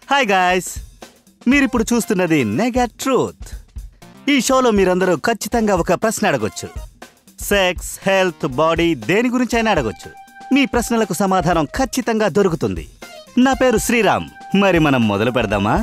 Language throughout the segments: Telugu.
హాయ్ గాయ్స్ మీరిప్పుడు చూస్తున్నది నెగా ట్రూత్ ఈ షోలో మీరందరూ ఖచ్చితంగా ఒక ప్రశ్న అడగొచ్చు సెక్స్ హెల్త్ బాడీ దేని గురించి అయినా అడగొచ్చు మీ ప్రశ్నలకు సమాధానం ఖచ్చితంగా దొరుకుతుంది నా పేరు శ్రీరామ్ మరి మనం మొదలు పెడదామా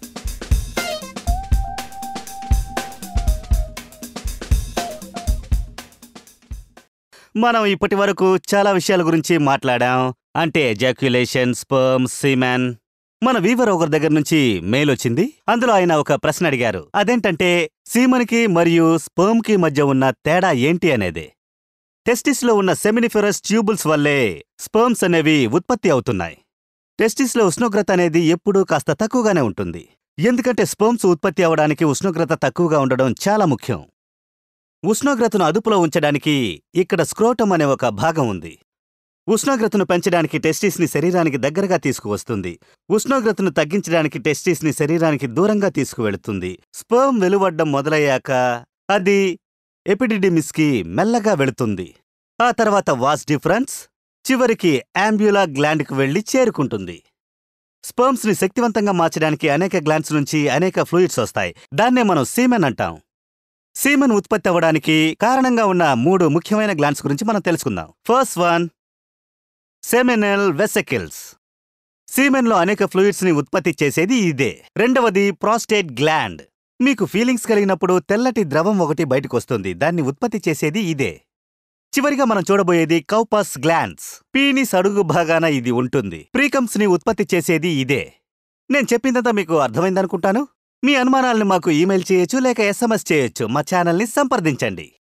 మనం ఇప్పటి వరకు చాలా విషయాల గురించి మాట్లాడాం అంటే ఎజాక్యులేషన్ స్పర్మ్ సీమెన్ మన వీవర్ ఒకరి దగ్గర నుంచి మెయిల్ వచ్చింది అందులో ఆయన ఒక ప్రశ్న అడిగారు అదేంటంటే సీమన్కి మరియు స్పర్మ్ కి మధ్య ఉన్న తేడా ఏంటి అనేది టెస్టిస్ లో ఉన్న సెమినిఫెరస్ ట్యూబుల్స్ వల్లే స్పర్మ్స్ అనేవి ఉత్పత్తి అవుతున్నాయి టెస్టిస్ లో ఉష్ణోగ్రత అనేది ఎప్పుడూ కాస్త తక్కువగానే ఉంటుంది ఎందుకంటే స్పర్మ్స్ ఉత్పత్తి అవడానికి ఉష్ణోగ్రత తక్కువగా ఉండడం చాలా ముఖ్యం ఉష్ణోగ్రతను అదుపులో ఉంచడానికి ఇక్కడ స్క్రోటం అనే ఒక భాగం ఉంది ఉష్ణోగ్రతను పెంచడానికి టెస్టిస్ని శరీరానికి దగ్గరగా తీసుకువస్తుంది ఉష్ణోగ్రతను తగ్గించడానికి టెస్టిస్ని శరీరానికి దూరంగా తీసుకువెళుతుంది స్పర్మ్ వెలువడ్డం మొదలయ్యాక అది ఎపిడిడిమిస్కి మెల్లగా వెళుతుంది ఆ తర్వాత వాస్ డిఫరెన్స్ చివరికి యాంబ్యులా గ్లాండ్కి వెళ్లి చేరుకుంటుంది స్పర్మ్స్ని శక్తివంతంగా మార్చడానికి అనేక గ్లాండ్స్ నుంచి అనేక ఫ్లూయిడ్స్ వస్తాయి దాన్నే మనం సీమెన్ అంటాం సీమెన్ ఉత్పత్తి అవ్వడానికి కారణంగా ఉన్న మూడు ముఖ్యమైన గ్లాండ్స్ గురించి మనం తెలుసుకుందాం ఫస్ట్ వన్ సెమినల్ వెసెకిల్స్ సీమెన్లో అనేక ఫ్లూయిడ్స్ ని ఉత్పత్తి చేసేది ఇదే రెండవది ప్రాస్టేట్ గ్లాండ్ మీకు ఫీలింగ్స్ కలిగినప్పుడు తెల్లటి ద్రవం ఒకటి బయటకొస్తుంది దాన్ని ఉత్పత్తి చేసేది ఇదే చివరిగా మనం చూడబోయేది కౌపస్ గ్లాండ్స్ పీనిస్ అడుగు భాగాన ఇది ఉంటుంది ప్రీకమ్స్ ని ఉత్పత్తి చేసేది ఇదే నేను చెప్పిందంతా మీకు అర్థమైందనుకుంటాను మీ అనుమానాలను మాకు ఈమెయిల్ చేయొచ్చు లేక ఎస్ఎంఎస్ చేయొచ్చు మా ఛానల్ని సంప్రదించండి